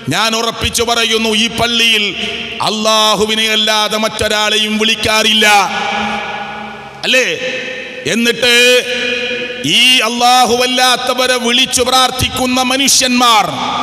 ഞാൻ ഉറപ്പിച്ചു പറയുന്നു ഈ പള്ളിയിൽ അള്ളാഹുവിനെ അല്ലാതെ മറ്റൊരാളെയും വിളിക്കാറില്ല അല്ലേ എന്നിട്ട് ഈ അള്ളാഹുവല്ലാത്തവരെ വിളിച്ചു പ്രാർത്ഥിക്കുന്ന മനുഷ്യന്മാർ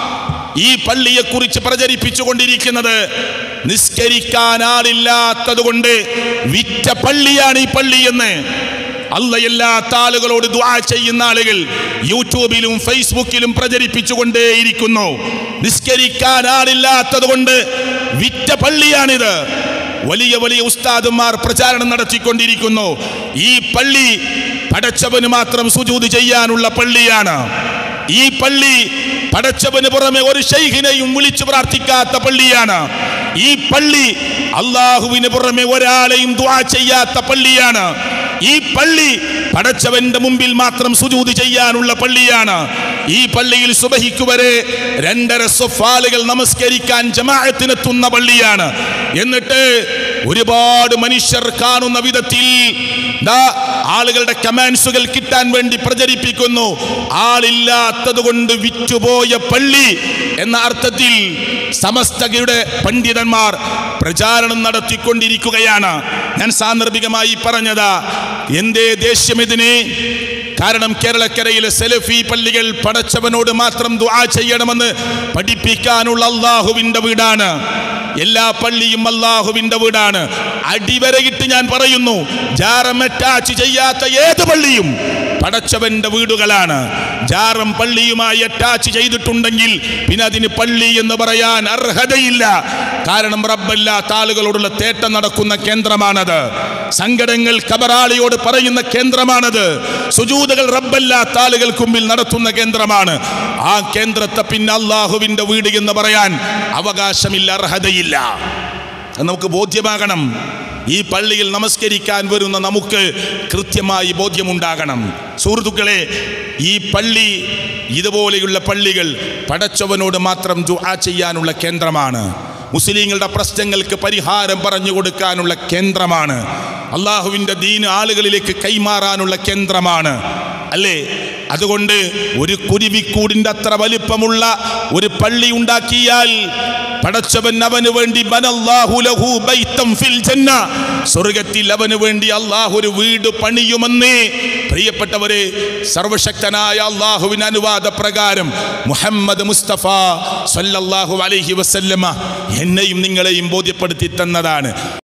ഈ പള്ളിയെക്കുറിച്ച് പ്രചരിപ്പിച്ചുകൊണ്ടിരിക്കുന്നത് നിസ്കരിക്കാൻ ആളില്ലാത്തത് കൊണ്ട് വിറ്റ പള്ളിയാണ് ഈ പള്ളി എന്ന് അല്ലയല്ലാത്ത ആളുകളോട് ദ്വാ ചെയ്യുന്ന ആളുകൾ യൂട്യൂബിലും ഫേസ്ബുക്കിലും പ്രചരിപ്പിച്ചുകൊണ്ടേയിരിക്കുന്നു നിസ്കരിക്കാൻ ആളില്ലാത്തത് കൊണ്ട് വിറ്റ പള്ളിയാണിത് വലിയ വലിയ ഉസ്താദുമാർ പ്രചാരണം നടത്തിക്കൊണ്ടിരിക്കുന്നു ഈ പള്ളി പടച്ചവന് മാത്രം സുജൂത് ചെയ്യാനുള്ള പള്ളിയാണ് ഈ പള്ളി പടച്ചവന് പുറമെ ഒരു ഷെയ്ഖിനെയും വിളിച്ചു പ്രാർത്ഥിക്കാത്ത പള്ളിയാണ് ഈ പള്ളി അള്ളാഹുവിന് പുറമെ ഒരാളെയും ദ്വാ ചെയ്യാത്ത പള്ളിയാണ് ഈ പള്ളി പടച്ചവന്റെ മുമ്പിൽ മാത്രം സുജൂത് ചെയ്യാനുള്ള പള്ളിയാണ് ഈ പള്ളിയിൽ സുബഹിക്ക് വരെ രണ്ടര സൊഫാലുകൾ നമസ്കരിക്കാൻ ജമാഅത്തിനെത്തുന്ന പള്ളിയാണ് എന്നിട്ട് ഒരുപാട് മനുഷ്യർ കാണുന്ന വിധത്തിൽ ദാ ആളുകളുടെ കമാൻസുകൾ കിട്ടാൻ വേണ്ടി പ്രചരിപ്പിക്കുന്നു ആളില്ലാത്തത് കൊണ്ട് വിറ്റുപോയ പള്ളി എന്ന അർത്ഥത്തിൽ സമസ്തകയുടെ പണ്ഡിതന്മാർ പ്രചാരണം നടത്തിക്കൊണ്ടിരിക്കുകയാണ് ഞാൻ സാന്ദർഭികമായി പറഞ്ഞതാ എന്തേ ദേഷ്യം ഇതിന് കാരണം കേരളക്കരയിലെ സെലഫി പള്ളികൾ പടച്ചവനോട് മാത്രം ദുആ ചെയ്യണമെന്ന് പഠിപ്പിക്കാനുള്ള അള്ളാഹുവിന്റെ വീടാണ് എല്ലാ പള്ളിയും അള്ളാഹുവിന്റെ വീടാണ് അടിവരയിട്ട് ഞാൻ പറയുന്നു ജാറം അറ്റാച്ച് ചെയ്യാത്ത ഏത് പള്ളിയും പടച്ചവന്റെ വീടുകളാണ് ജാറം പള്ളിയുമായി അറ്റാച്ച് ചെയ്തിട്ടുണ്ടെങ്കിൽ പിന്നെ അതിന് പള്ളി എന്ന് പറയാൻ അർഹതയില്ല കാരണം റബ്ബല്ലാത്ത ആളുകളോടുള്ള തേട്ടം നടക്കുന്ന കേന്ദ്രമാണത് സങ്കടങ്ങൾ കബറാളിയോട് പറയുന്ന കേന്ദ്രമാണത് സുജൂതകൾ റബ്ബല്ലാത്ത ആളുകൾക്ക് മുമ്പിൽ നടത്തുന്ന കേന്ദ്രമാണ് ആ കേന്ദ്രത്തെ പിന്നെ അള്ളാഹുവിന്റെ വീട് എന്ന് പറയാൻ അവകാശമില്ല അർഹതയില്ല അത് നമുക്ക് ബോധ്യമാകണം ഈ പള്ളിയിൽ നമസ്കരിക്കാൻ വരുന്ന നമുക്ക് കൃത്യമായി ബോധ്യമുണ്ടാകണം സുഹൃത്തുക്കളെ ഈ പള്ളി ഇതുപോലെയുള്ള പള്ളികൾ പടച്ചവനോട് മാത്രം ദുആ ചെയ്യാനുള്ള കേന്ദ്രമാണ് മുസ്ലിങ്ങളുടെ പ്രശ്നങ്ങൾക്ക് പരിഹാരം പറഞ്ഞു കൊടുക്കാനുള്ള കേന്ദ്രമാണ് അള്ളാഹുവിൻ്റെ ദീന് ആളുകളിലേക്ക് കൈമാറാനുള്ള കേന്ദ്രമാണ് അല്ലേ അതുകൊണ്ട് ഒരു കുരുവിക്കൂടിൻ്റെ അത്ര വലിപ്പമുള്ള ഒരു പള്ളി ഉണ്ടാക്കിയാൽ പടച്ചവൻ അവന് വേണ്ടി ബനല്ലാഹു ലഹു ബൈത്തം ഫിൽ ജന്ന സ്വർഗത്തിൽ അവന് വേണ്ടി അള്ളാഹു ഒരു വീട് പണിയുമെന്ന് പ്രിയപ്പെട്ടവരെ സർവശക്തനായ അള്ളാഹുവിന് അനുവാദ പ്രകാരം മുഹമ്മദ് മുസ്തഫ സല്ലല്ലാഹു അലൈഹി വസല്ലമ എന്നെയും നിങ്ങളെയും ബോധ്യപ്പെടുത്തി തന്നതാണ്